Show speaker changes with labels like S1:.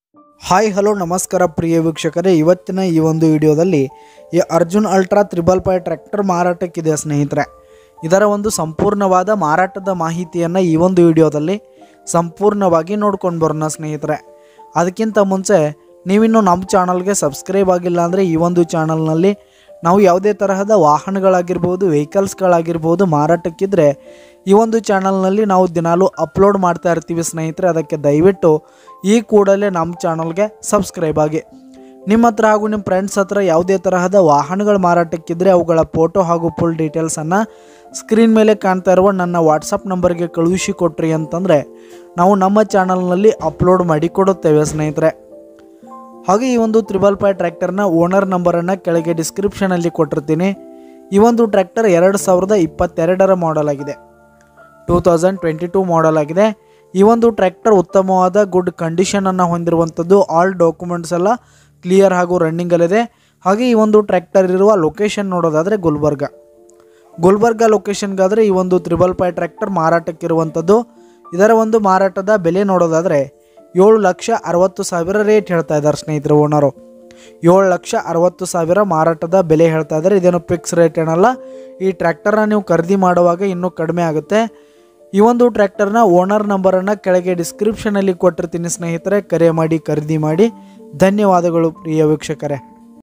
S1: hi hello ನಮಸ್ಕಾರ ಪ್ರಿಯ ವೀಕ್ಷಕರೇ ಇವತ್ತಿನ ಈ ಒಂದು ವಿಡಿಯೋದಲ್ಲಿ ಈ Arjun ultra triple five tractor ಮಾರಾಟಕ್ಕಿದೆ ಸ್ನೇಹಿತರೆ ಇದರ ಒಂದು ಸಂಪೂರ್ಣವಾದ ಮಾರಾಟದ ಮಾಹಿತಿಯನ್ನು ಈ ಒಂದು ವಿಡಿಯೋದಲ್ಲಿ ಸಂಪೂರ್ಣವಾಗಿ ನೋಡ್ಕೊಂಡು ಬರೋಣ ಸ್ನೇಹಿತರೆ ಅದಕ್ಕಿಂತ ಮುಂಚೆ ನೀವಿನ್ನು ನಮ್ಮ ಚಾನಲ್ಗೆ ಸಬ್ಸ್ಕ್ರೈಬ್ ಆಗಿಲ್ಲ ಅಂದರೆ ಈ ಒಂದು ಚಾನಲ್ನಲ್ಲಿ ನಾವು ಯಾವುದೇ ತರಹದ ವಾಹನಗಳಾಗಿರ್ಬೋದು ವೆಹಿಕಲ್ಸ್ಗಳಾಗಿರ್ಬೋದು ಮಾರಾಟಕ್ಕಿದ್ರೆ ಈ ಒಂದು ಚಾನಲ್ನಲ್ಲಿ ನಾವು ದಿನಾಲೂ ಅಪ್ಲೋಡ್ ಮಾಡ್ತಾ ಇರ್ತೀವಿ ಸ್ನೇಹಿತರೆ ಅದಕ್ಕೆ ದಯವಿಟ್ಟು ಈ ಕೂಡಲೇ ನಮ್ಮ ಚಾನಲ್ಗೆ ಸಬ್ಸ್ಕ್ರೈಬ್ ಆಗಿ ನಿಮ್ಮ ಹತ್ರ ಹಾಗೂ ನಿಮ್ಮ ಫ್ರೆಂಡ್ಸ್ ಹತ್ರ ಯಾವುದೇ ತರಹದ ವಾಹನಗಳ ಮಾರಾಟಕ್ಕಿದ್ರೆ ಅವುಗಳ ಫೋಟೋ ಹಾಗೂ ಫುಲ್ ಡೀಟೇಲ್ಸನ್ನು ಸ್ಕ್ರೀನ್ ಮೇಲೆ ಕಾಣ್ತಾ ಇರುವ ನನ್ನ ವಾಟ್ಸಪ್ ನಂಬರ್ಗೆ ಕಳುಹಿಸಿ ಕೊಟ್ರಿ ಅಂತಂದರೆ ನಾವು ನಮ್ಮ ಚಾನಲ್ನಲ್ಲಿ ಅಪ್ಲೋಡ್ ಮಾಡಿ ಕೊಡುತ್ತೇವೆ ಸ್ನೇಹಿತರೆ ಹಾಗೆ ಈ ಒಂದು ತ್ರಿಬಲ್ ಫೈ ಟ್ರ್ಯಾಕ್ಟರ್ನ ಓನರ್ ನಂಬರನ್ನು ಕೆಳಗೆ ಡಿಸ್ಕ್ರಿಪ್ಷನಲ್ಲಿ ಕೊಟ್ಟಿರ್ತೀನಿ ಈ ಒಂದು ಟ್ರ್ಯಾಕ್ಟರ್ ಎರಡು ಸಾವಿರದ ಇಪ್ಪತ್ತೆರಡರ ಮಾಡೆಲ್ ಆಗಿದೆ two thousand twenty two model ಆಗಿದೆ ಈ ಒಂದು ಟ್ರ್ಯಾಕ್ಟರ್ ಉತ್ತಮವಾದ ಗುಡ್ ಕಂಡೀಷನನ್ನು ಹೊಂದಿರುವಂಥದ್ದು ಆಲ್ ಡಾಕ್ಯುಮೆಂಟ್ಸ್ ಎಲ್ಲ ಕ್ಲಿಯರ್ ಹಾಗೂ ರನ್ನಿಂಗಲ್ಲಿದೆ ಹಾಗೆ ಈ ಒಂದು ಟ್ರ್ಯಾಕ್ಟರ್ ಇರುವ ಲೊಕೇಶನ್ ನೋಡೋದಾದರೆ ಗುಲ್ಬರ್ಗ ಗುಲ್ಬರ್ಗ ಲೊಕೇಶನ್ಗಾದರೆ ಈ ಒಂದು ತ್ರಿಬಲ್ ಫೈ ಟ್ರ್ಯಾಕ್ಟರ್ ಮಾರಾಟಕ್ಕಿರುವಂಥದ್ದು ಇದರ ಒಂದು ಮಾರಾಟದ ಬೆಲೆ ನೋಡೋದಾದರೆ ಏಳು ಲಕ್ಷ ಅರವತ್ತು ಸಾವಿರ ರೇಟ್ ಹೇಳ್ತಾ ಇದ್ದಾರೆ ಸ್ನೇಹಿತರು ಓನರು ಏಳು ಲಕ್ಷ ಅರವತ್ತು ಸಾವಿರ ಮಾರಾಟದ ಬೆಲೆ ಹೇಳ್ತಾ ಇದ್ದಾರೆ ಇದೇನು ಫಿಕ್ಸ್ ರೇಟ್ ಏನಲ್ಲ ಈ ಟ್ರ್ಯಾಕ್ಟರ್ನ ನೀವು ಖರೀದಿ ಮಾಡುವಾಗ ಇನ್ನೂ ಕಡಿಮೆ ಆಗುತ್ತೆ ಈ ಒಂದು ಟ್ರ್ಯಾಕ್ಟರ್ನ ಓನರ್ ನಂಬರನ್ನು ಕೆಳಗೆ ಡಿಸ್ಕ್ರಿಪ್ಷನಲ್ಲಿ ಕೊಟ್ಟಿರ್ತೀನಿ ಸ್ನೇಹಿತರೆ ಕರೆ ಮಾಡಿ ಖರೀದಿ ಮಾಡಿ ಧನ್ಯವಾದಗಳು ಪ್ರಿಯ ವೀಕ್ಷಕರೇ